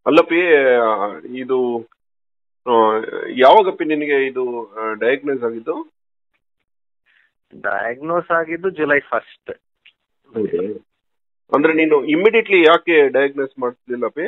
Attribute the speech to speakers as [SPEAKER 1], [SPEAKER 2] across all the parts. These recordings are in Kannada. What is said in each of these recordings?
[SPEAKER 1] ಅಲ್ಲಪ್ಪಿ ಆ, ಇದು ಆ, ಯಾವಾಗಪ್ಪಿ ನಿನಗೆ ಇದು ಡಯಾಗ್ನೋಸ್ ಆಗಿದ್ದು
[SPEAKER 2] ಡಯಾಗ್ನೋಸ್ ಆಗಿದ್ದು ಜುಲೈ ಫಸ್ಟ್
[SPEAKER 1] ಅಂದ್ರೆ ನೀನು ಇಮಿಡಿಯೇಟ್ಲಿ ಯಾಕೆ ಡಯಾಗ್ನೋಸ್ ಮಾಡ್ತಿಲ್ಲಪ್ಪಿ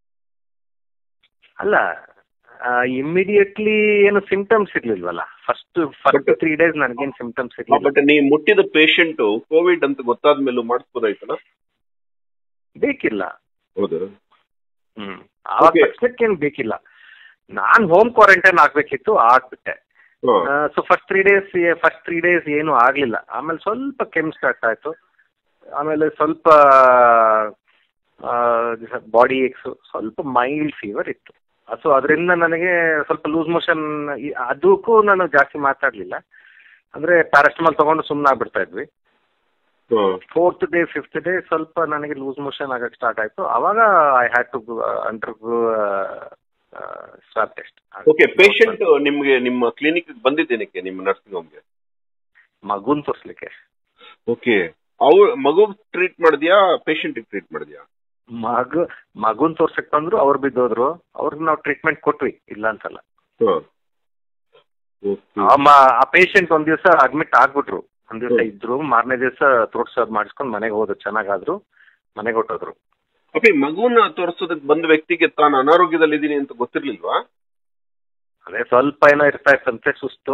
[SPEAKER 2] ಅಲ್ಲ ಇಮಿಡಿಯೇಟ್ಲಿ ಏನು ಸಿಂಪ್ಟಮ್ಸ್ ಇರ್ಲಿಲ್ವಲ್ಲ first first
[SPEAKER 1] But-
[SPEAKER 2] three days ನನಗೇನು ಸಿಂಪ್ಟಮ್ಸ್ ಇರ್ಲಿಲ್ಲ
[SPEAKER 1] ಬಟ್ ನೀ ಮುಟ್ಟಿದ ಪೇಷಂಟ್ ಕೋವಿಡ್ ಅಂತ ಗೊತ್ತಾದ ಮೇಲೂ ಮಾಡಿಸ್ಬೋದಾಯ್ತಲ್ಲ
[SPEAKER 2] ಬೇಕಿಲ್ಲ
[SPEAKER 1] ಹೌದು
[SPEAKER 2] ಹ್ಮ್ ಆವಾಗ
[SPEAKER 1] Okay.
[SPEAKER 2] ತಕ್ಷಣಕ್ಕೇನು ಬೇಕಿಲ್ಲ ನಾನ್ ಹೋಮ್ ಕ್ವಾರಂಟೈನ್ ಆಗ್ಬೇಕಿತ್ತು ಆಗ್ಬಿಟ್ಟೆ so first three days first three days ಏನು ಆಗ್ಲಿಲ್ಲ ಆಮೇಲೆ ಸ್ವಲ್ಪ ಕೆಮ್ಮು ಸ್ಟಾರ್ಟ್ ಆಯ್ತು ಆಮೇಲೆ ಸ್ವಲ್ಪ ಬಾಡಿ ಏಕ್ಸ್ ಸ್ವಲ್ಪ ಮೈಲ್ಡ್ ಫೀವರ್ ಇತ್ತು ಸೊ ಅದರಿಂದ ನನಗೆ ಸ್ವಲ್ಪ ಲೂಸ್ ಮೋಷನ್ ಅದಕ್ಕೂ ನಾನು ಜಾಸ್ತಿ ಮಾತಾಡ್ಲಿಲ್ಲ ಅಂದ್ರೆ ಪ್ಯಾರಾಸ್ಟಮಾಲ್ ತಗೊಂಡು ಸುಮ್ಮನೆ ಆಗ್ಬಿಡ್ತಾ ಇದ್ವಿ ಫೋರ್ತ್ ಡೇ ಫಿಫ್ತ್ ಡೇ ಸ್ವಲ್ಪ ನನಗೆ ಲೂಸ್ ಮೋಷನ್ ಆಗಕ್ಕೆ ಸ್ಟಾರ್ಟ್ ಆಯ್ತು ಅವಾಗ I had to under swab test
[SPEAKER 1] okay patient ನಿಮ್ಗೆ ನಿಮ್ಮ ಕ್ಲಿನಿಕ್ ಬಂದಿದ್ದೇನಕ್ಕೆ ನಿಮ್ಮ ನರ್ಸಿಂಗ್ ಹೋಮ್ಗೆ
[SPEAKER 2] ಮಗುನ್ ತೋರ್ಸ್ಲಿಕ್ಕೆ
[SPEAKER 1] ಓಕೆ ಅವ್ರು ಮಗು ಟ್ರೀಟ್ ಮಾಡಿದ್ಯಾ ಪೇಷಂಟ್ ಟ್ರೀಟ್ ಮಾಡಿದ್ಯಾ
[SPEAKER 2] ಮಗು ಮಗುನ್ ತೋರ್ಸಕ್ ಬಂದ್ರು ಅವ್ರು ಬಿದ್ದೋದ್ರು ಅವ್ರಿಗೆ ನಾವು ಟ್ರೀಟ್ಮೆಂಟ್ ಕೊಟ್ವಿ ಇಲ್ಲ ಅಂತಲ್ಲ ಆ ಮ- ಆ ಪೇಷಂಟ್ ಒಂದ್ ದಿವಸ ಅಡ್ಮಿಟ್ ಆಗ್ಬಿಟ್ರು ಒಂದ್ ದಿವಸ
[SPEAKER 1] ಹ್ಮ್.
[SPEAKER 2] ಇದ್ರು ಮಾರನೇ ದಿವಸ ಥ್ರೋಟ್ ಸರ್ವ್ ಮಾಡಿಸ್ಕೊಂಡು ಮನೆಗೆ ಹೋದ್ರು ಚೆನ್ನಾಗಾದ್ರು ಮನೆಗೆ ಹೊಟ್ಟೋದ್ರು
[SPEAKER 1] ಓಕೆ ಮಗುನ ತೋರಿಸೋದಕ್ಕೆ ಬಂದ ವ್ಯಕ್ತಿಗೆ ತಾನು ಅನಾರೋಗ್ಯದಲ್ಲಿದ್ದೀನಿ ಅಂತ ಗೊತ್ತಿರ್ಲಿಲ್ವಾ
[SPEAKER 2] ಅದೇ ಸ್ವಲ್ಪ ಏನೋ ಇರ್ತಾ ಇತ್ತಂತೆ ಸುಸ್ತು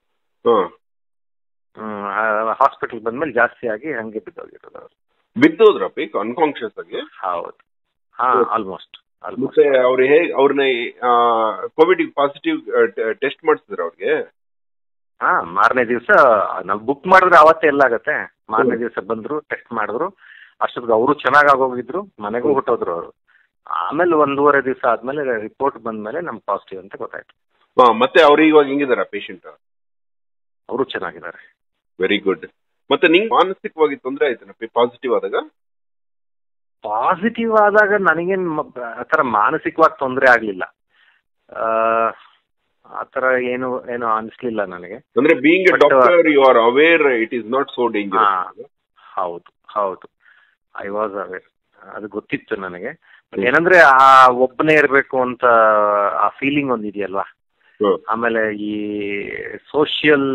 [SPEAKER 2] ಹಾಸ್ಪಿಟಲ್ ಬಂದ್ಮೇಲೆ ಜಾಸ್ತಿ ಆಗಿ ಹಂಗೆ ಬಿದ್ದೋಗಿರೋದು ಅವ್ರು
[SPEAKER 1] ಬಿದ್ದೋದ್ರಪ್ಪಿ ಅನ್ಕಾನ್ಶಿಯಸ್ ಆಗಿ
[SPEAKER 2] ಹೌದು ಹಾ
[SPEAKER 1] ಹ್ಮ್.
[SPEAKER 2] ಆಲ್ಮೋಸ್ಟ್ ಆಲ್ಮೋಸ್ಟ್
[SPEAKER 1] ಮತ್ತೆ ಅವ್ರು ಹೇಗ್ ಅವ್ರನ್ನ ಕೋವಿಡ್ ಪಾಸಿಟಿವ್ ಟೆಸ್ಟ್ ಮಾಡಿಸಿದ್ರ ಅವ್ರಿಗೆ
[SPEAKER 2] ಹಾ ಮಾರನೇ ದಿವಸ ನಾವು ಬುಕ್ ಮಾಡಿದ್ರೆ ಅವತ್ತೇ ಎಲ್ಲ ಆಗತ್ತೆ ಮಾರನೇ ದಿವಸ ಬಂದ್ರು ಟೆಸ್ಟ್ ಮಾಡಿದ್ರು ಅಷ್ಟೊತ್ತಿಗೆ ಅವರು ಚೆನ್ನಾಗಿ ಆಗೋಗಿದ್ರು ಮನೆಗೂ
[SPEAKER 1] ಹ್ಮ್.
[SPEAKER 2] ಹೊಟ್ಟೋದ್ರು ಅವರು ಆಮೇಲೆ ಒಂದೂವರೆ ದಿವಸ ಆದ್ಮೇಲೆ ರಿಪೋರ್ಟ್ ಬಂದ್ಮೇಲೆ ನಮ್ಗೆ ಪಾಸಿಟಿವ್ ಅಂತ ಗೊತ್ತಾಯ್ತು
[SPEAKER 1] ಹಾ, ಮತ್ತೆ ಅವ್ರು ಇವಾಗ ಹೆಂಗಿದಾರ ಪೇಷಂಟ್
[SPEAKER 2] ಅವರು ಚೆನ್ನಾಗಿದ್ದಾರೆ
[SPEAKER 1] ವೆರಿ ಗುಡ್ ಮತ್ತೆ ನಿಂಗೆ ಮಾನಸಿಕವಾಗಿ ತೊಂದರೆ ಆಯ್ತನಪ್ಪಿ ಪಾಸಿಟಿವ್ ಆದಾಗ
[SPEAKER 2] ಪಾಸಿಟಿವ್ ಆದಾಗ ನನಗೇನ್ ಮ- ಆ ಥರ ಮಾನಸಿಕವಾಗಿ ತೊಂದರೆ ಆಗ್ಲಿಲ್ಲ ಆ, ಆ ಥರ ಏನು ಏನು ಅನಿಸ್ಲಿಲ್ಲ ನನಗೆ
[SPEAKER 1] ಅಂದ್ರೆ being a
[SPEAKER 2] But,
[SPEAKER 1] doctor you are aware it is not so dangerous
[SPEAKER 2] ಹೌದು ಹೌದು ಐ ವಾಸ್ ಅವೇರ್ ಅದು ಗೊತ್ತಿತ್ತು ನನಗೆ But ಏನಂದ್ರೆ ಆ ಒಬ್ಬನೇ ಇರಬೇಕು ಅಂತ ಆ ಫೀಲಿಂಗ್ ಒಂದಿದೆಯಲ್ವಾ
[SPEAKER 1] ಹ್ಮ್.
[SPEAKER 2] ಆಮೇಲೆ ಈ ಸೋಷಿಯಲ್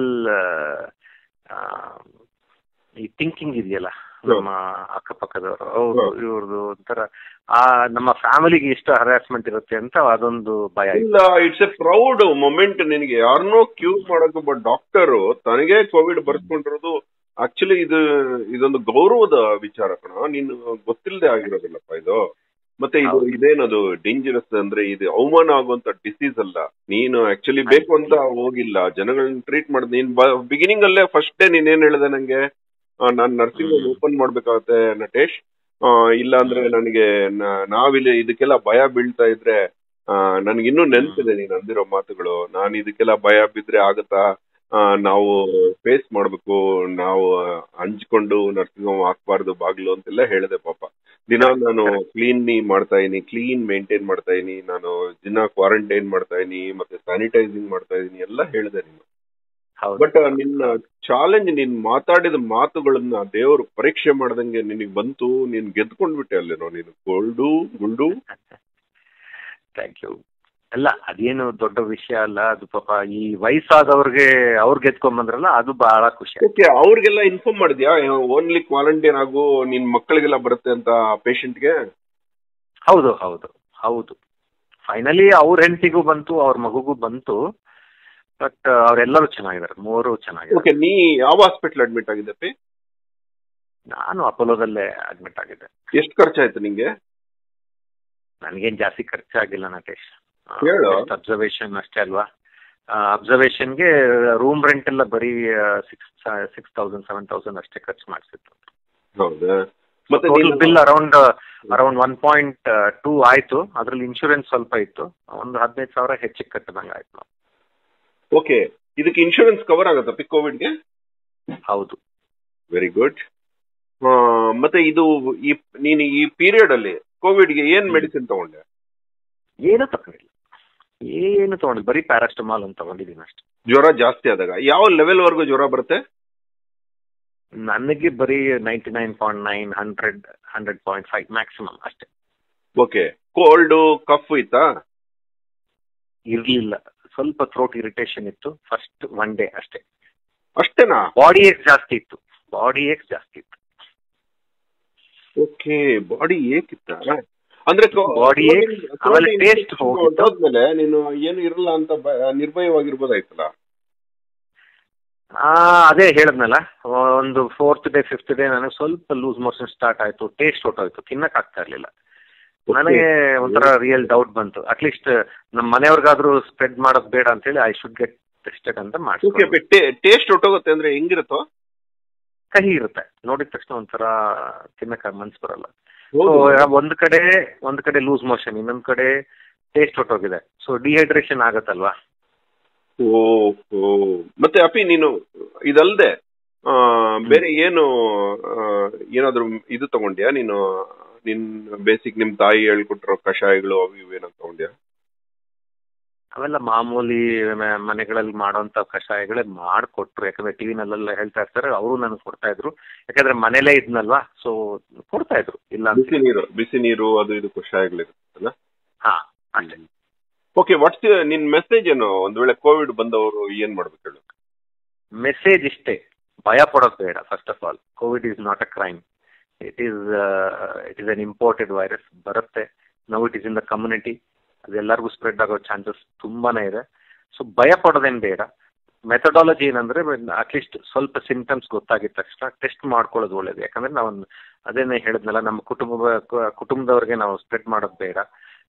[SPEAKER 2] ಈ ಥಿಂಕಿಂಗ್ ಇದೆಯಲ್ಲ ನಮ್ಮ ಅಕ್ಕಪಕ್ಕದವರು ಅವರು
[SPEAKER 1] ಹ್ಮ್.
[SPEAKER 2] ಇವ್ರದ್ದು ಒಂಥರ ಆ ನಮ್ಮ ಫ್ಯಾಮಿಲಿಗೆ ಎಷ್ಟು ಹರಾಸ್ಮೆಂಟ್ ಇರುತ್ತೆ ಅಂತ ಅದೊಂದು ಭಯ ಇತ್ತು
[SPEAKER 1] ಇಲ್ಲ ಇಟ್ಸ್ ಎ ಪ್ರೌಡ್ ಮೊಮೆಂಟ್ ನಿನಗೆ ಯಾರನ್ನೋ ಕ್ಯೂರ್ ಮಾಡಕ್ ಒಬ್ಬ ಡಾಕ್ಟರ್ ತನಗೆ ಕೋವಿಡ್ ಬರ್ಸ್ಕೊಂಡಿರೋದು ಆಕ್ಚುಲಿ ಇದು ಇದೊಂದು ಗೌರವದ ವಿಚಾರ ಕಣ ನೀನು ಗೊತ್ತಿಲ್ಲದೆ ಆಗಿರೋದಿಲ್ಲಪ್ಪ ಇದು ಮತ್ತೆ ಇದು
[SPEAKER 2] ಹೌದು.
[SPEAKER 1] ಇದೇನದು ಡೇಂಜರಸ್ ಅಂದ್ರೆ ಇದು ಅವಮಾನ ಆಗುವಂತ ಡಿಸೀಸ್ ಅಲ್ಲ ನೀನು ಆಕ್ಚುಲಿ ಬೇಕು ಅಂತ ಹೋಗಿಲ್ಲ ಜನಗಳನ್ನ ಟ್ರೀಟ್ ಮಾಡಿದ್ ನೀನ್ ಬಿಗಿನಿಂಗ್ ಅಲ್ಲೇ ಫಸ್ಟ್ ಡೇ ನೀನೇನ್ ಹೇಳಿದೆ ನಂಗೆ ನಾನು ನರ್ಸಿಂಗ್ ಹೋಮ್
[SPEAKER 2] ಹ್ಮ್.
[SPEAKER 1] ಓಪನ್ ಮಾಡ್ಬೇಕಾಗತ್ತೆ ನಟೇಶ್ ಆ, ಇಲ್ಲ ಅಂದ್ರೆ ನನಗೆ ನ- ನಾವಿಲ್ಲಿ ಇದಕ್ಕೆಲ್ಲ ಭಯ ಬೀಳ್ತಾ ಇದ್ರೆ ನನ್ಗೆ ಇನ್ನೂ ನೆನ್ಪಿದೆ ನೀನ್ ಅಂದಿರೋ ಮಾತುಗಳು ನಾನು ಇದಕ್ಕೆಲ್ಲ ಭಯ ಬಿದ್ರೆ ಆಗತ್ತಾ ಆ, ನಾವು ಫೇಸ್ ಮಾಡ್ಬೇಕು ನಾವು ಹಂಚ್ಕೊಂಡು ನರ್ಸಿಂಗ್ ಹೋಮ್ ಹಾಕ್ಬಾರ್ದು ಬಾಗ್ಲು ಅಂತೆಲ್ಲ ಹೇಳಿದೆ ಪಾಪ ದಿನ ನಾನು ಕ್ಲೀನ್ ಮಾಡ್ತಾ ಇದೀನಿ ಕ್ಲೀನ್ ಮೇಂಟೈನ್ ಮಾಡ್ತಾ ಇದೀನಿ ನಾನು ದಿನ ಕ್ವಾರಂಟೈನ್ ಮಾಡ್ತಾ ಇದೀನಿ ಮತ್ತೆ ಸ್ಯಾನಿಟೈಸಿಂಗ್ ಮಾಡ್ತಾ ಇದೀನಿ ಎಲ್ಲ ಹೇಳಿದೆ ನೀನು
[SPEAKER 2] ಹೌದು
[SPEAKER 1] ಬಟ್ ನಿನ್ನ ಚಾಲೆಂಜ್ ನೀನ್ ಮಾತಾಡಿದ ಮಾತುಗಳನ್ನ ದೇವರು ಪರೀಕ್ಷೆ ಮಾಡ್ದಂಗೆ ನಿನಗೆ ಬಂತು ನೀನ್ ಗೆದ್ಕೊಂಡ್ಬಿಟ್ಟೆ ಅಲ್ಲೇನೋ ನೀನು ಗೋಲ್ಡು ಗುಲ್ಡು
[SPEAKER 2] ಥ್ಯಾಂಕ್ ಯು ಅಲ್ಲ ಅದೇನು ದೊಡ್ಡ ವಿಷಯ ಅಲ್ಲ ಅದು ಪಾಪ ಈ ವಯಸ್ಸಾದವ್ರಿಗೆ ಅವ್ರು ಗೆದ್ಕೊಂಡ್ ಬಂದ್ರಲ್ಲ ಅದು ಬಹಳ ಖುಷಿ ಆಯ್ತು.
[SPEAKER 1] ಓಕೆ ಅವ್ರಿಗೆಲ್ಲ ಇನ್ಫಾರ್ಮ್ ಮಾಡಿದ್ಯಾ ಓನ್ಲಿ ಕ್ವಾರಂಟೈನ್ ಆಗು ನಿನ್ ಮಕ್ಕಳಿಗೆಲ್ಲ ಬರುತ್ತೆ ಅಂತ ಪೇಷಂಟ್ಗೆ
[SPEAKER 2] ಹೌದು ಹೌದು ಹೌದು ಫೈನಲಿ ಅವ್ರ ಹೆಂಡತಿಗೂ ಬಂತು ಅವ್ರ ಮಗುಗೂ ಬಂತು ಬಟ್ ಅವರೆಲ್ಲರೂ ಚೆನ್ನಾಗಿದ್ದಾರೆ ಮೂವರು ಚೆನ್ನಾಗಿದ್ದಾರೆ
[SPEAKER 1] ಓಕೆ ನೀ ಯಾವ ಹಾಸ್ಪಿಟಲ್ ಅಡ್ಮಿಟ್ ಆಗಿದ್ದಪ್ಪಿ
[SPEAKER 2] ನಾನು ಅಪೋಲೋದಲ್ಲೇ ಅಡ್ಮಿಟ್ ಆಗಿದ್ದೆ
[SPEAKER 1] ಎಷ್ಟು ಖರ್ಚಾಯ್ತು ನಿಂಗೆ
[SPEAKER 2] ನನಗೇನ್ ಜಾಸ್ತಿ ಖರ್ಚಾಗಿಲ್ಲ ನಟೇಶ್
[SPEAKER 1] ಹೇಳು.
[SPEAKER 2] ಅಬ್ಸರ್ವೇಷನ್ ಅಷ್ಟೇ ಅಲ್ವಾ ಅಬ್ಸರ್ವೇಷನ್ಗೆ ರೂಮ್ ರೆಂಟ್ ಎಲ್ಲ ಬರೀ six six thousand seven thousand ಅಷ್ಟೇ ಖರ್ಚು ಮಾಡಿಸಿತ್ತು
[SPEAKER 1] ಹೌದಾ ಮತ್ತೆ
[SPEAKER 2] ಟೋಟಲ್
[SPEAKER 1] ನೀನು-
[SPEAKER 2] bill around around one point two ಆಯ್ತು ಅದ್ರಲ್ಲಿ ಇನ್ಶೂರೆನ್ಸ್ ಸ್ವಲ್ಪ ಇತ್ತು ಒಂದು ಹದಿನೈದು ಸಾವಿರ ಹೆಚ್ಚಿಗೆ ಕಟ್ಟದಂಗೆ ಆಯ್ತು
[SPEAKER 1] ಓಕೆ ಇದಕ್ಕೆ ಇನ್ಶೂರೆನ್ಸ್ ಕವರ್ ಆಗತ್ತಪ್ಪಿ ಕೋವಿಡ್ಗೆ
[SPEAKER 2] ಹೌದು
[SPEAKER 1] ವೆರಿ ಗುಡ್ ಮತ್ತೆ ಇದು ಈ ನೀನು ಈ ಪೀರಿಯಡ್ ಅಲ್ಲಿ ಕೋವಿಡ್ಗೆ ಏನ್
[SPEAKER 2] ಹ್ಮ್.
[SPEAKER 1] ಮೆಡಿಸಿನ್ ತಗೊಂಡೆ
[SPEAKER 2] ಏನು ತಗೊಂಡಿಲ್ಲ ಏನು ತಗೊಂಡಿಲ್ಲ ಬರೀ ಪ್ಯಾರಾಸ್ಟಮಾಲ್ ಅಂತ ತಗೊಂಡಿದ್ದೀನಿ ಅಷ್ಟೇ
[SPEAKER 1] ಜ್ವರ ಜಾಸ್ತಿ ಆದಾಗ ಯಾವ ಲೆವೆಲ್ ವರೆಗೂ ಜ್ವರ ಬರುತ್ತೆ
[SPEAKER 2] ನನಗೆ ಬರೀ ninety nine point nine hundred hundred point five maximum ಅಷ್ಟೇ
[SPEAKER 1] ಓಕೆ ಕೋಲ್ಡ್ ಕಫ್ ಇತ್ತಾ
[SPEAKER 2] ಇರ್ಲಿಲ್ಲ ಸ್ವಲ್ಪ ಥ್ರೋಟ್ ಇರಿಟೇಷನ್ ಇತ್ತು ಫಸ್ಟ್ ಒನ್ ಡೇ ಅಷ್ಟೇ
[SPEAKER 1] ಅಷ್ಟೇನಾ
[SPEAKER 2] ಬಾಡಿ ಏಕ್ ಜಾಸ್ತಿ ಇತ್ತು ಬಾಡಿ ಏಕ್ ಜಾಸ್ತಿ ಇತ್ತು
[SPEAKER 1] ಓಕೆ ಬಾಡಿ ಏಕಿತ್ತ ಅಂದ್ರೆ
[SPEAKER 2] Body ache, ಆಮೇಲೆ taste ಹೋಗಿತ್ತು.
[SPEAKER 1] ಹೋದ್ಮೇಲೆ ನೀನು ಏನು ಇರಲ್ಲ ಅಂತ ಬ- ನಿರ್ಭಯವಾಗಿರ್ಬೋದಾಯ್ತಲ್ಲ
[SPEAKER 2] ಆ ಅದೇ ಹೇಳದ್ನಲ್ಲ ಒಂದು ಫೋರ್ತ್ ಡೇ ಫಿಫ್ತ್ ಡೇ ನನಗೆ ಸ್ವಲ್ಪ ಲೂಸ್ ಮೋಷನ್ ಸ್ಟಾರ್ಟ್ ಆಯ್ತು ಟೇಸ್ಟ್ ಹೊಟ್ಟೋಯ್ತು ತಿನ್ನಕ್ ಆಗ್ತಾ ಇರ್ಲಿಲ್ಲ ನನಗೆ ಒಂಥರ ರಿಯಲ್ ಡೌಟ್ ಬಂತು ಅಟ್ಲೀಸ್ಟ್ ನಮ್ಮ ಮನೆಯವ್ರಿಗಾದ್ರೂ ಸ್ಪ್ರೆಡ್ ಮಾಡೋದ್ ಬೇಡ ಅಂತ ಹೇಳಿ ಐ ಶುಡ್ ಗೆಟ್ ಟೆಸ್ಟೆಡ್ ಅಂತ
[SPEAKER 1] ಓಕೆ
[SPEAKER 2] ಮಾಡಿ
[SPEAKER 1] ಟೇಸ್ಟ್ ಹೊಟ್ಟೋಗುತ್ತೆ ಅಂದ್ರೆ ಹೆಂಗಿರುತ್ತೋ
[SPEAKER 2] ಕಹಿ ಇರುತ್ತೆ ನೋಡಿದ ತಕ್ಷಣ ಒಂಥರ ತಿನ್ನಕ್ ಮನ್ಸ್ ಬರಲ್ಲ ಸೊ
[SPEAKER 1] ಹೌದು.
[SPEAKER 2] ಒಂದ್ ಕಡೆ ಒಂದ್ ಕಡೆ ಲೂಸ್ ಮೋಷನ್ ಇನ್ನೊಂದ್ ಕಡೆ ಟೇಸ್ಟ್ ಹೊಟ್ಟೋಗಿದೆ ಸೊ ಡಿಹೈಡ್ರೇಷನ್ ಆಗತ್ತಲ್ವಾ
[SPEAKER 1] ಓ ಓ ಮತ್ತೆ ಅಪಿ ನೀನು ಇದಲ್ದೆ ಆ, ಬೇರೆ ಏನು ಆ, ಏನಾದ್ರು ಇದು ತಗೊಂಡ್ಯಾ ನೀನು ನಿನ್ ಬೇಸಿಕ್ ನಿಮ್ ತಾಯಿ ಹೇಳ್ಕೊಟ್ಟಿರೋ ಕಷಾಯಗಳು ಅವು ಇವು ಏನೋ ತಗೊಂಡ್ಯಾ
[SPEAKER 2] ಅವೆಲ್ಲ ಮಾಮೂಲಿ ಮ- ಮನೆಗಳಲ್ಲಿ ಮಾಡೋಂತ ಕಷಾಯಗಳೇ ಮಾಡ್ಕೊಟ್ರು ಯಾಕಂದ್ರೆ ಟಿವಿನಲ್ಲೆಲ್ಲ ಹೇಳ್ತಾ ಇರ್ತಾರೆ ಅವರು ನನಗೆ ಕೊಡ್ತಾ ಇದ್ರು ಯಾಕಂದ್ರೆ ಮನೇಲೇ ಇದ್ನಲ್ವಾ ಸೊ ಕೊಡ್ತಾ ಇದ್ರು ಇಲ್ಲ ಅಂತ
[SPEAKER 1] ಬಿಸಿ ನೀರು ಬಿಸಿ ನೀರು ಅದು ಇದು ಕಷಾಯಗಳಿರುತ್ತಲ್ಲ
[SPEAKER 2] ಹಾ ಅಷ್ಟೇ
[SPEAKER 1] ಓಕೆ ವಾಟ್ಸ್ ನಿನ್ ಮೆಸೇಜ್ ಏನು ಒಂದ್ ವೇಳೆ ಕೋವಿಡ್ ಬಂದವರು ಏನ್ ಮಾಡ್ಬೇಕು ಹೇಳು
[SPEAKER 2] ಮೆಸೇಜ್ ಇಷ್ಟೇ ಭಯ ಪಡೋದು ಬೇಡ first of all COVID is not a crime it is it is an imported virus ಬರುತ್ತೆ now it is in the community ಅದೆಲ್ಲರಿಗೂ ಸ್ಪ್ರೆಡ್ ಆಗೋ ಚಾನ್ಸಸ್ ತುಂಬಾನೇ ಇದೆ ಸೊ ಭಯ ಪಡೋದೇನು ಬೇಡ ಮೆಥಡಾಲಜಿ ಏನಂದ್ರೆ ಅಟ್ಲೀಸ್ಟ್ ಸ್ವಲ್ಪ ಸಿಂಟಮ್ಸ್ ಗೊತ್ತಾಗಿದ ತಕ್ಷಣ ಟೆಸ್ಟ್ ಮಾಡ್ಕೊಳ್ಳೋದು ಒಳ್ಳೇದು ಯಾಕಂದ್ರೆ ನಾವು ಅದೇನೇ ಹೇಳಿದ್ನಲ್ಲ ನಮ್ಮ ಕುಟುಂಬ ಕುಟುಂಬದವ್ರಿಗೆ ನಾವು ಸ್ಪ್ರೆಡ್ ಮಾಡೋದು ಬೇಡ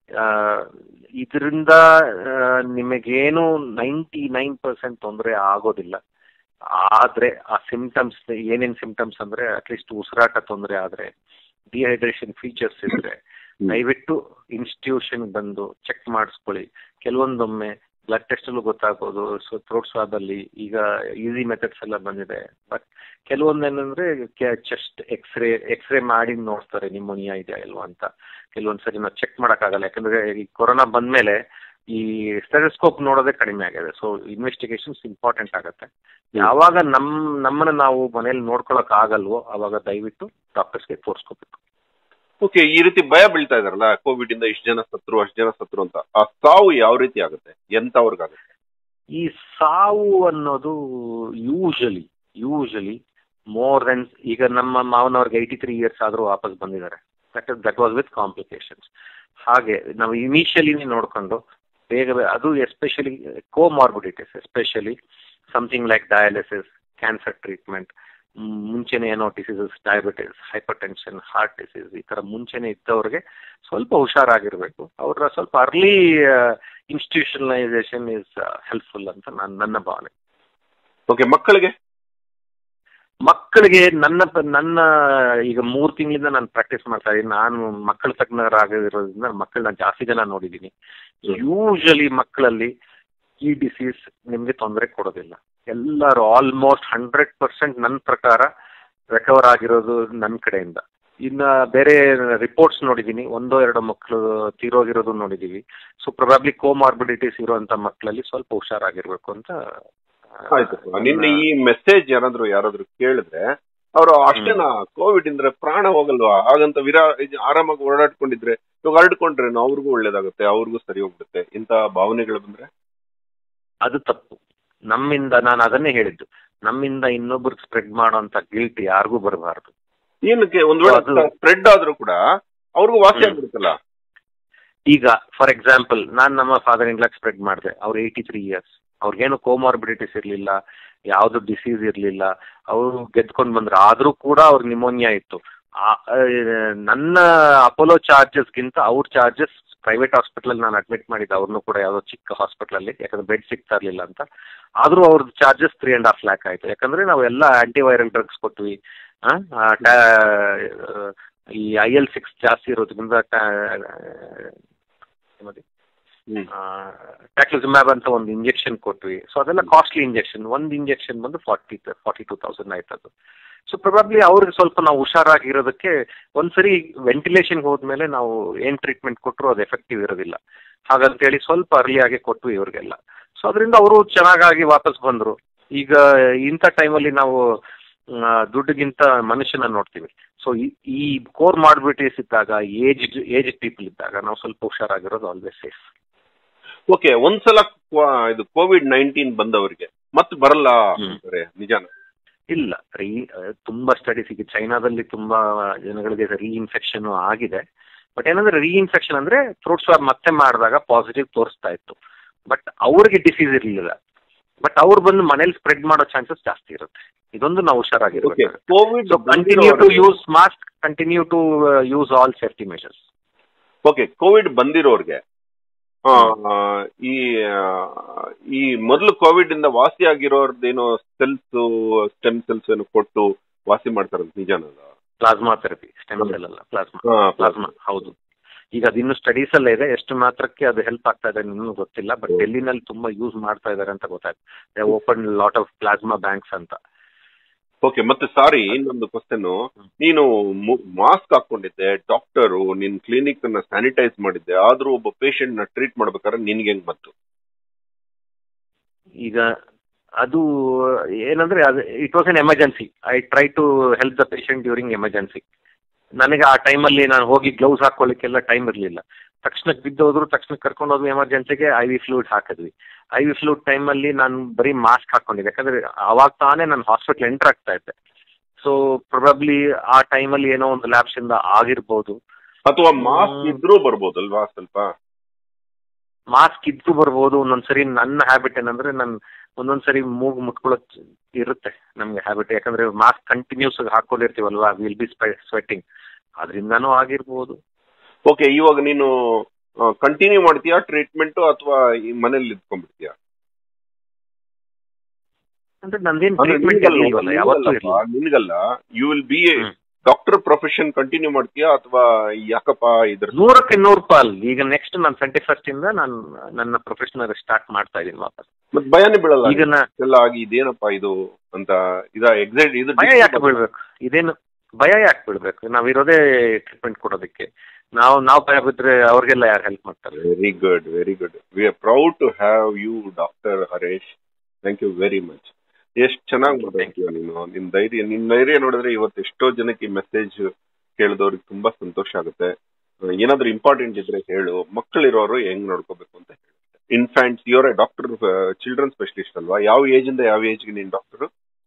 [SPEAKER 2] ಇದರಿಂದ ನಿಮಗೇನು ನೈಂಟಿ ನೈನ್ ಪರ್ಸೆಂಟ್ ತೊಂದರೆ ಆಗೋದಿಲ್ಲ ಆದ್ರೆ ಆ ಸಿಂಟಮ್ಸ್ ಏನೇನ್ ಸಿಂಟಮ್ಸ್ ಅಂದ್ರೆ ಅಟ್ಲೀಸ್ಟ್ ಉಸಿರಾಟ ತೊಂದರೆ ಆದ್ರೆ ಡಿಹೈಡ್ರೇಷನ್ ಫೀಚರ್ಸ್ ಇದ್ರೆ ದಯವಿಟ್ಟು ಇನ್ಸ್ಟಿಟ್ಯೂಷನ್ ಬಂದು ಚೆಕ್ ಮಾಡಿಸ್ಕೊಳ್ಳಿ ಕೆಲವೊಂದೊಮ್ಮೆ ಬ್ಲಡ್ ಟೆಸ್ಟ್ ಅಲ್ಲೂ ಗೊತ್ತಾಗ್ಬೋದು ಸೊ ಥ್ರೋಟ್ ಸ್ವಾಬ್ ಅಲ್ಲಿ ಈಗ ಈಸಿ ಮೆಥಡ್ಸ್ ಎಲ್ಲ ಬಂದಿದೆ ಬಟ್ ಕೆಲವೊಂದೇನಂದ್ರೆ ಚೆಸ್ಟ್ ಎಕ್ಸ್ರೇ ಎಕ್ಸ್ರೇ ಮಾಡಿ ನೋಡ್ತಾರೆ ನಿಮೋನಿಯಾ ಇದೆಯಾ ಇಲ್ವಾ ಅಂತ ಕೆಲವೊಂದ್ಸರಿ ನಾವು ಚೆಕ್ ಮಾಡಕ್ಕಾಗಲ್ಲ ಯಾಕಂದ್ರೆ ಈ ಕೊರೋನಾ ಬಂದ್ಮೇಲೆ ಈ ಸ್ಟೆಥೋಸ್ಕೋಪ್ ನೋಡೋದೇ ಕಡಿಮೆ ಆಗಿದೆ ಸೊ ಇನ್ವೆಸ್ಟಿಗೇಷನ್ಸ್ ಇಂಪಾರ್ಟೆಂಟ್ ಆಗುತ್ತೆ ಯಾವಾಗ ನಮ್ ನಮ್ಮನ್ನ ನಾವು ಮನೇಲಿ ನೋಡ್ಕೊಳಕ್ ಆಗಲ್ವೋ ಅವಾಗ ದಯವಿಟ್ಟು ಡಾಕ್ಟರ್ಸ್ಗೆ ತೋರಿಸ್ಕೋಬೇಕು
[SPEAKER 1] ಓಕೆ ಈ ರೀತಿ ಭಯ ಬೀಳ್ತಾ ಇದಾರಲ್ಲ ಕೋವಿಡ್ ಇಂದ ಇಷ್ಟು ಜನ ಸತ್ರು ಅಷ್ಟು ಜನ ಸತ್ರು ಅಂತ ಆ ಸಾವು ಯಾವ ರೀತಿ ಆಗುತ್ತೆ ಎಂತವ್ರಿಗಾಗುತ್ತೆ
[SPEAKER 2] ಈ ಸಾವು ಅನ್ನೋದು ಯೂಶಲಿ ಯೂಶಲಿ ಮೋರ್ ದೆನ್ ಈಗ ನಮ್ಮ ಮಾವನವ್ರಿಗೆ ಏಯ್ಟಿ ತ್ರೀ ಇಯರ್ಸ್ ಆದ್ರೂ ವಾಪಸ್ ಬಂದಿದ್ದಾರೆ that that was with complications ಹಾಗೆ ನಾವು ಇನಿಷಿಯಲಿನೇ ನೋಡ್ಕೊಂಡು ಬೇಗ ಬೇ- ಅದು especially comorbidities especially something like dialysis cancer treatment ಮುಂಚೆನೆ ಏನೋ diseases diabetes hypertension heart disease ಈ ತರ ಮುಂಚೆನೆ ಇದ್ದವ್ರಿಗೆ ಸ್ವಲ್ಪ ಹುಷಾರಾಗಿರ್ಬೇಕು ಅವ್ರ ಸ್ವಲ್ಪ ಅರ್ಲಿ ಇನ್ಸ್ಟಿಟ್ಯೂಷನಲೈಸೇಷನ್ ಇಸ್ ಹೆಲ್ಪ್ಫುಲ್ ಅಂತ ನನ್ನ ನನ್ನ ಭಾವನೆ
[SPEAKER 1] ಓಕೆ ಮಕ್ಕಳಿಗೆ
[SPEAKER 2] ಮಕ್ಕಳಿಗೆ ನನ್ನ ಪ- ನನ್ನ ಈಗ ಮೂರು ತಿಂಗಳಿಂದ ನಾನು ಪ್ರಾಕ್ಟೀಸ್ ಮಾಡ್ತಾ ಇದ್ದೀನಿ ನಾನು ಮಕ್ಕಳ ತಜ್ಞರಾಗಿರೋದ್ರಿಂದ ಮಕ್ಕಳನ್ನ ಜಾಸ್ತಿ ಜನ ನೋಡಿದ್ದೀನಿ ಯೂಶಲಿ ಮಕ್ಕಳಲ್ಲಿ ಈ ಡಿಸೀಸ್ ನಿಮ್ಗೆ ತೊಂದರೆ ಕೊಡೋದಿಲ್ಲ ಎಲ್ಲರೂ ಆಲ್ಮೋಸ್ಟ್ ಹಂಡ್ರೆಡ್ ಪರ್ಸೆಂಟ್ ನನ್ನ ಪ್ರಕಾರ ರಿಕವರ್ ಆಗಿರೋದು ನನ್ನ ಕಡೆಯಿಂದ ಇನ್ನ ಬೇರೆ ರಿಪೋರ್ಟ್ಸ್ ನೋಡಿದ್ದೀನಿ ಒಂದೋ ಎರಡೋ ಮಕ್ಕಳು ತೀರೋಗಿರೋದು ನೋಡಿದೀವಿ ಸೊ ಪ್ರೊಬಾಬ್ಲಿ ಕೋಮಾರ್ಬಿಡಿಟೀಸ್ ಇರುವಂತ ಮಕ್ಕಳಲ್ಲಿ ಸ್ವಲ್ಪ ಹುಷಾರಾಗಿರ್ಬೇಕು ಅಂತ ಆ,
[SPEAKER 1] ಆಯ್ತು ನಿನ್ನೆ ಈ ಮೆಸೇಜ್ ಯಾರಾದ್ರೂ ಯಾರಾದ್ರೂ ಕೇಳಿದ್ರೆ ಅವರು ಅಷ್ಟೇನಾ ಕೋವಿಡ್ ಇಂದ್ರೆ ಪ್ರಾಣ ಹೋಗಲ್ವಾ ಹಾಗಂತ ವಿರಾ ಇದು ಆರಾಮಾಗಿ ಓಡಾಡ್ಕೊಂಡಿದ್ರೆ ಇವಾಗ ಹರಡ್ಕೊಂಡ್ರೆ ಅವ್ರಿಗೂ ಒಳ್ಳೇದಾಗುತ್ತೆ ಅವ್ರಿಗೂ ಸರಿ ಹೋಗ್ಬಿಡುತ್ತೆ ಇಂತ ಭಾವನೆಗಳು ಬಂದ್ರೆ
[SPEAKER 2] ಅದು ತಪ್ಪು ನಮ್ಮಿಂದ ನಾನು ಅದನ್ನೇ ಹೇಳಿದ್ದು ನಮ್ಮಿಂದ ಇನ್ನೊಬ್ರಿಗೆ ಸ್ಪ್ರೆಡ್ ಮಾಡೋಂತ ಗಿಲ್ಟ್ ಯಾರಿಗೂ ಬರಬಾರ್ದು
[SPEAKER 1] ಏನಕ್ಕೆ ಒಂದ್ ವೇಳೆ
[SPEAKER 2] ಅದು-
[SPEAKER 1] ಸ್ಪ್ರೆಡ್ ಆದ್ರೂ ಕೂಡ ಅವ್ರಿಗೂ ವಾಸಿ
[SPEAKER 2] ಹ್ಮ್.
[SPEAKER 1] ಆಗ್ಬಿಡುತ್ತಲ್ಲ
[SPEAKER 2] ಈಗ ಫಾರ್ ಎಕ್ಸಾಂಪಲ್ ನಾನ್ ನಮ್ಮ ಫಾದರ್ ಇನ್ ಲಾಕ್ ಸ್ಪ್ರೆಡ್ ಮಾಡಿದೆ ಅವ್ರು ಏಯ್ಟಿ ತ್ರೀ ಇಯರ್ಸ್ ಅವ್ರಿಗೇನು ಕೋಮಾರ್ಬಿಡಿಟೀಸ್ ಇರ್ಲಿಲ್ಲ ಯಾವ್ದು ಡಿಸೀಸ್ ಇರ್ಲಿಲ್ಲ ಅವರು ಗೆದ್ಕೊಂಡ್ ಬಂದ್ರು ಆದ್ರೂ ಕೂಡ ಅವ್ರ ನಿಮೋನಿಯಾ ಇತ್ತು ಆ- ಆ, ನನ್ನ ಅಪೋಲೋ ಚಾರ್ಜಸ್ಗಿಂತ ಅವ್ರ ಚಾರ್ಜಸ್ ಪ್ರೈವೇಟ್ ಹಾಸ್ಪಿಟಲ್ ನಾನು ಅಡ್ಮಿಟ್ ಮಾಡಿದ್ದೆ ಅವ್ರನ್ನು ಕೂಡ ಯಾವ್ದೋ ಚಿಕ್ಕ ಹಾಸ್ಪಿಟಲ್ ಅಲ್ಲಿ ಯಾಕಂದ್ರೆ ಬೆಡ್ ಸಿಗ್ತಾ ಇರ್ಲಿಲ್ಲ ಅಂತ ಆದ್ರೂ ಅವ್ರದ್ದು charges three and half lakh ಆಯ್ತು ಯಾಕಂದ್ರೆ ನಾವೆಲ್ಲ ಆಂಟಿವೈರಲ್ ಡ್ರಗ್ಸ್ ಕೊಟ್ವಿ ಆ, ಆ, ಟ್ಯಾ- ಈ ಐ ಎಲ್ ಸಿಕ್ಸ್ ಜಾಸ್ತಿ ಇರೋದ್ರಿಂದ
[SPEAKER 1] ಹ್ಮ್.
[SPEAKER 2] ಟ್ಯಾಕ್ಲಿಸಮ್ಯಾಬ್ ಅಂತ ಒಂದು ಇಂಜೆಕ್ಷನ್ ಕೊಟ್ವಿ ಸೊ ಅದೆಲ್ಲ ಕಾಸ್ಟ್ಲಿ ಇಂಜೆಕ್ಷನ್ ಒಂದು ಇಂಜೆಕ್ಷನ್ ಬಂದು ಫಾರ್ಟಿ ಫಾರ್ಟಿ ಟೂ ತೌಸಂಡ್ ಆಯ್ತು ಅದು ಸೊ ಪ್ರೊಬಾಬ್ಲಿ ಅವ್ರಿಗೆ ಸ್ವಲ್ಪ ನಾವು ಹುಷಾರಾಗಿರೋದಕ್ಕೆ ಒಂದ್ಸರಿ ವೆಂಟಿಲೇಷನ್ಗೆ ಹೋದ್ಮೇಲೆ ನಾವು ಏನ್ ಟ್ರೀಟ್ಮೆಂಟ್ ಕೊಟ್ಟರು ಅದು ಎಫೆಕ್ಟಿವ್ ಇರೋದಿಲ್ಲ ಹಾಗಂತೇಳಿ ಸ್ವಲ್ಪ ಅರ್ಲಿ ಆಗಿ ಕೊಟ್ವಿ ಇವ್ರಿಗೆಲ್ಲ ಸೊ ಅದರಿಂದ ಅವರು ಚೆನ್ನಾಗಾಗಿ ವಾಪಸ್ ಬಂದ್ರು ಈಗ ಇಂಥ ಟೈಮಲ್ಲಿ ನಾವು ಆ, ದುಡ್ಡಿಗಿಂತ ಮನುಷ್ಯನ ನೋಡ್ತೀವಿ ಸೊ ಈ ಕೋರ್ ಮಾಡ್ಬಿಟಿಸ್ ಇದ್ದಾಗ ಏಜ್ ಏಜ್ ಪೀಪಲ್ ಇದ್ದಾಗ ನಾವು ಸ್ವಲ್ಪ ಹುಷಾರಾಗಿರೋದು ಆಲ್ವೇಸ್ ಸೇಫ್
[SPEAKER 1] ಓಕೆ ಒಂದ್ಸಲ ಕ್ವ- ಇದು ಕೋವಿಡ್ ನೈನ್ಟೀನ್ ಬಂದವರಿಗೆ ಮತ್ತೆ ಬರಲ್ಲ
[SPEAKER 2] ಹ್ಮ್.
[SPEAKER 1] ಅಂತಾರೆ ನಿಜಾನ
[SPEAKER 2] ಇಲ್ಲ ರೀ ತುಂಬಾ ಸ್ಟಡೀಸ್ ಈಗ ಚೈನಾದಲ್ಲಿ ತುಂಬಾ ಜನಗಳಿಗೆ ರೀಇನ್ಫೆಕ್ಷನ್ ಆಗಿದೆ ಬಟ್ ಏನಂದ್ರೆ ರೀಇನ್ಫೆಕ್ಷನ್ ಅಂದ್ರೆ ಫ್ರೂಟ್ ಸ್ವಾಬ್ ಮತ್ತೆ ಮಾಡಿದಾಗ ಪಾಸಿಟಿವ್ ತೋರಿಸ್ತಾ ಇತ್ತು ಬಟ್ ಅವ್ರಿಗೆ ಡಿಸೀಸ್ ಇರಲಿಲ್ಲ ಬಟ್ ಅವ್ರು ಬಂದು ಮನೇಲಿ ಸ್ಪ್ರೆಡ್ ಮಾಡೋ ಚಾನ್ಸಸ್ ಜಾಸ್ತಿ ಇರುತ್ತೆ ಇದೊಂದು ನಾವು
[SPEAKER 1] ಓಕೆ
[SPEAKER 2] ಹುಷಾರಾಗಿರ್ಬೇಕು
[SPEAKER 1] COVID
[SPEAKER 2] so continue to use mask continue to use all safety measures
[SPEAKER 1] okay COVID ಬಂದಿರೋರ್ಗೆ ಆ, ಈ ಆ, ಈ ಮೊದಲು ಕೋವಿಡ್ ಇಂದ ವಾಸಿ ಆಗಿರೋರ್ದೇನೋ ಸೆಲ್ಸ್ ಸ್ಟೆಮ್ ಸೆಲ್ಸ್ ಏನೋ ಕೊಟ್ಟು ವಾಸಿ ಮಾಡ್ತಾರಂತ ನಿಜಾನ
[SPEAKER 2] ಪ್ಲಾಸ್ಮಾ ಥೆರಪಿ ಸ್ಟೆಮ್ ಸೆಲ್ ಅಲ್ಲ ಪ್ಲಾಸ್ಮಾ ಪ್ಲಾಸ್ಮಾ ಹೌದು ಈಗ ಅದಿನ್ನು ಸ್ಟಡೀಸ್ ಅಲ್ಲೇ ಇದೆ ಎಷ್ಟು ಮಾತ್ರಕ್ಕೆ ಅದು ಹೆಲ್ಪ್ ಆಗ್ತಾ ಇದೆ ಇನ್ನೂ ಗೊತ್ತಿಲ್ಲ ಬಟ್
[SPEAKER 1] ಹೌದು.
[SPEAKER 2] ಡೆಲ್ಲಿನಲ್ಲಿ ತುಂಬಾ ಯೂಸ್ ಮಾಡ್ತಾ ಇದ್ದಾರೆ ಅಂತ ಗೊತ್ತಾಯ್ತು open lot of plasma banks ಅಂತ
[SPEAKER 1] ಓಕೆ ಮತ್ತೆ ಸಾರಿ ಇನ್ನೊಂದು ಕ್ವಶನ್ ನೀನು ಮಾಸ್ಕ್ ಹಾಕೊಂಡಿದ್ದೆ ಡಾಕ್ಟರು ನಿನ್ ಕ್ಲಿನಿಕ್ ನ ಸ್ಯಾನಿಟೈಸ್ ಮಾಡಿದ್ದೆ ಆದ್ರೂ ಒಬ್ಬ ಪೇಷಂಟ್ ನ ಟ್ರೀಟ್ ಮಾಡ್ಬೇಕಾದ್ರೆ ನಿನ್ಗೆ ಹೆಂಗ್ ಬಂತು
[SPEAKER 2] ಈಗ ಅದು ಏನಂದ್ರೆ ಅದು it was an emergency I try to help the patient during emergency ನನಗೆ ಆ ಟೈಮಲ್ಲಿ ನಾನು ಹೋಗಿ ಗ್ಲೌಸ್ ಹಾಕೊಳ್ಳಿಕ್ಕೆಲ್ಲ ಟೈಮ್ ಇರಲಿಲ್ಲ ತಕ್ಷಣಕ್ಕೆ ಬಿದ್ದೋದ್ರು ತಕ್ಷಣಕ್ಕೆ ಕರ್ಕೊಂಡು ಹೋದ್ವಿ ಎಮರ್ಜೆನ್ಸಿಗೆ ಐ ವಿ ಫ್ಲೂಡ್ ಹಾಕಿದ್ವಿ ಐ ವಿ ಫ್ಲೂಡ್ ಟೈಮಲ್ಲಿ ನಾನು ಬರೀ ಮಾಸ್ಕ್ ಹಾಕೊಂಡಿದ್ದೆ ಯಾಕಂದ್ರೆ ಅವಾಗ ತಾನೇ ನಾನು ಹಾಸ್ಪಿಟ್ಲ್ ಎಂಟರ್ ಆಗ್ತಾ ಇದ್ದೆ ಸೊ ಪ್ರೊಬಬ್ಲಿ ಆ ಟೈಮಲ್ಲಿ ಏನೋ ಒಂದು ಲ್ಯಾಬ್ಸ್ ಇಂದ ಆಗಿರ್ಬೋದು
[SPEAKER 1] ಅಥವಾ ಮಾಸ್ಕ್
[SPEAKER 2] ಹ್ಮ್.
[SPEAKER 1] ಇದ್ರೂ ಬರ್ಬೋದಲ್ವಾ ಸ್ವಲ್ಪ
[SPEAKER 2] ಮಾಸ್ಕ್ ಇದ್ದು ಬರ್ಬೋದು ಒಂದೊಂದ್ಸರಿ ನನ್ನ ಹ್ಯಾಬಿಟ್ ಏನಂದ್ರೆ ನನ್ ಒಂದೊಂದ್ಸರಿ ಮೂಗು ಮುಟ್ಕೊಳ್ಳೋಕ್ ಇರುತ್ತೆ ನಮ್ಗೆ ಹ್ಯಾಬಿಟ್ ಯಾಕಂದ್ರೆ ಮಾಸ್ಕ್ ಕಂಟಿನ್ಯೂಸ್ ಹಾಕೊಂಡಿರ್ತೀವಲ್ವಾ ವಿಲ್ ಬಿ ಸ್ವೆಟ್ಟಿಂಗ್ ಅದರಿಂದನೂ ಆಗಿರ್ಬೋದು
[SPEAKER 1] ಓಕೆ ಇವಾಗ ನೀನು ಕಂಟಿನ್ಯೂ ಮಾಡ್ತೀಯಾ ಟ್ರೀಟ್ಮೆಂಟ್ ಅಥವಾ ಈ ಮನೇಲಿ ಇದ್ಕೊಂಡ್ಬಿಡ್ತೀಯಾ
[SPEAKER 2] ಅಂದ್ರೆ ನಂದೇನ್
[SPEAKER 1] ಅಂದ್ರೆ
[SPEAKER 2] ಟ್ರೀಟ್ಮೆಂಟ್
[SPEAKER 1] ನಿನ್ಗಲ್ಲ,
[SPEAKER 2] ಇರಲಿಲ್ಲ ಯಾವತ್ತೂ
[SPEAKER 1] ನಿನ್ಗಲ್ಲಪ್ಪ,
[SPEAKER 2] ಇರಲಿಲ್ಲ
[SPEAKER 1] ನಿನ್ಗಲ್ಲ you will be
[SPEAKER 2] hmm.
[SPEAKER 1] Doctor profession continue ಮಾಡ್ತೀಯಾ ಅಥವಾ ಯಾಕಪ್ಪ ಇದ್ರ
[SPEAKER 2] ನೂರಕ್ಕೆ ನೂರು ಪಾಲ್ ಈಗ ನೆಕ್ಸ್ಟ್ ನಾನು ಟ್ವೆಂಟಿ ಫಸ್ಟ್ ಇಂದ ನಾನು ನನ್ನ ಪ್ರೊಫೆಷನಲ್ ಸ್ಟಾರ್ಟ್ ಮಾಡ್ತಾ ಇದೀನಿ ವಾಪಸ್
[SPEAKER 1] ಮತ್ ಭಯನೇ ಬೀಳಲ್ಲ
[SPEAKER 2] ಈಗ ನಾ
[SPEAKER 1] ಎಲ್ಲ ಆಗಿ ಇದೇನಪ್ಪ ಇದು ಅಂತ ಇದ ಎಕ್ಸೈಟ್ ಇದು
[SPEAKER 2] ಭಯ ಯಾಕೆ ಬೀಳ್ಬೇಕು ಇದೇನು ಭಯ ಯಾಕೆ ಬೀಳ್ಬೇಕು ನಾವಿರೋದೇ ಟ್ರೀಟ್ಮೆಂಟ್ ಕೊಡೋದಕ್ಕೆ ನಾವು ನಾವು ಭಯ ಬಿದ್ರೆ ಅವ್ರಿಗೆಲ್ಲ ಯಾರು ಹೆಲ್ಪ್ ಮಾಡ್ತಾರೆ
[SPEAKER 1] very good very good we are proud to have you doctor Haresh thank you very much ಎಷ್ಟು ಚೆನ್ನಾಗಿ
[SPEAKER 2] Thank you,
[SPEAKER 1] ಮಾತಾಡ್ತೀಯ ನೀನು ನಿನ್ ಧೈರ್ಯ ನಿನ್ ಧೈರ್ಯ ನೋಡಿದ್ರೆ ಇವತ್ತು ಎಷ್ಟೋ ಜನಕ್ಕೆ ಈ ಮೆಸೇಜ್ ಕೇಳಿದವ್ರಿಗೆ ತುಂಬಾ ಸಂತೋಷ ಆಗುತ್ತೆ ಅಹ್, ಏನಾದ್ರೂ ಇಂಪಾರ್ಟೆಂಟ್ ಇದ್ರೆ ಹೇಳು ಮಕ್ಕಳಿರೋರು ಹೆಂಗ್ ನೋಡ್ಕೋಬೇಕು ಅಂತ ಹೇಳು infants your doctor children specialist ಅಲ್ವಾ ಯಾವ ಏಜ್ ಇಂದ ಯಾವ ಏಜ್ಗೆ ನೀನ್ ಡಾಕ್ಟರ್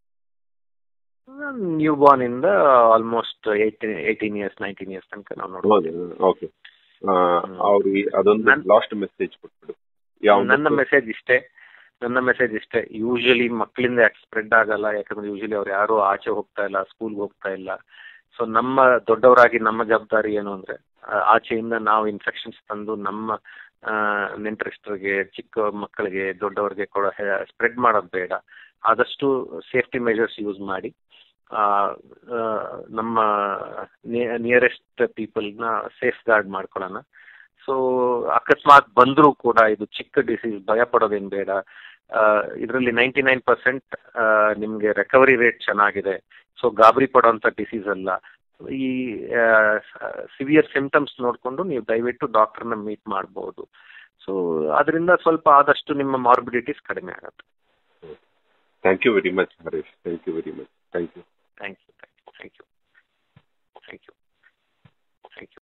[SPEAKER 2] ನ್ಯೂ ಬಾರ್ನ್ ಇಂದ almost eighteen eighteen years nineteen years ತನಕ ನಾವು ನೋಡ್ಬೋದು
[SPEAKER 1] ಓಕೆ ಅವ್ರಿಗೆ ಅದೊಂದು
[SPEAKER 2] ನನ್-
[SPEAKER 1] ಲಾಸ್ಟ್ ಮೆಸೇಜ್ ಕೊಟ್ಬಿಡು ಯಾವ
[SPEAKER 2] ನನ್ನ ಮೆಸೇಜ್ ಇಷ್ಟೇ ನನ್ನ ಮೆಸೇಜ್ ಇಷ್ಟೇ ಯೂಶಲಿ ಮಕ್ಕಳಿಂದ ಯಾಕೆ ಸ್ಪ್ರೆಡ್ ಆಗಲ್ಲ ಯಾಕಂದ್ರೆ ಯೂಶಲಿ ಅವ್ರು ಯಾರು ಆಚೆ ಹೋಗ್ತಾ ಇಲ್ಲ ಸ್ಕೂಲ್ಗೆ ಹೋಗ್ತಾ ಇಲ್ಲ ಸೊ ನಮ್ಮ ದೊಡ್ಡವರಾಗಿ ನಮ್ಮ ಜವಾಬ್ದಾರಿ ಏನು ಅಂದ್ರೆ ಆ, ಆಚೆಯಿಂದ ನಾವು ಇನ್ಫೆಕ್ಷನ್ಸ್ ತಂದು ನಮ್ಮ ಆ, ನೆಂಟರಿಷ್ಟರಿಗೆ ಚಿಕ್ಕ ಮಕ್ಕಳಿಗೆ ದೊಡ್ಡವರಿಗೆ ಕೂಡ ಸ್ಪ್ರೆಡ್ ಮಾಡೋದು ಬೇಡ ಆದಷ್ಟು ಸೇಫ್ಟಿ ಮೆಜರ್ಸ್ ಯೂಸ್ ಮಾಡಿ ಆ, ಆ, ನಮ್ಮ ನಿಯರೆಸ್ಟ್ ಪೀಪಲ್ನ ಸೇಫ್ ಗಾರ್ಡ್ ಮಾಡ್ಕೊಳ್ಳೋಣ ಸೊ ಅಕಸ್ಮಾತ್ ಬಂದರೂ ಕೂಡ ಇದು ಚಿಕ್ಕ ಡಿಸೀಸ್ ಭಯ ಪಡೋದೇನು ಬೇಡ ಇದರಲ್ಲಿ ನೈಂಟಿ ನೈನ್ ಪರ್ಸೆಂಟ್ ನಿಮಗೆ ರಿಕವರಿ ರೇಟ್ ಚೆನ್ನಾಗಿದೆ ಸೊ ಗಾಬರಿ ಪಡೋಂಥ ಡಿಸೀಸ್ ಅಲ್ಲ ಈ ಸಿವಿಯರ್ ಸಿಂಪ್ಟಮ್ಸ್ ನೋಡಿಕೊಂಡು ನೀವು ದಯವಿಟ್ಟು ಡಾಕ್ಟರ್ನ ಮೀಟ್ ಮಾಡ್ಬೋದು ಸೊ ಅದರಿಂದ ಸ್ವಲ್ಪ ಆದಷ್ಟು ನಿಮ್ಮ ಮಾರ್ಬಿಡಿಟೀಸ್ ಕಡಿಮೆ ಆಗುತ್ತೆ
[SPEAKER 1] thank you very much Harish thank you very much thank you
[SPEAKER 2] thank you thank you thank you thank you thank you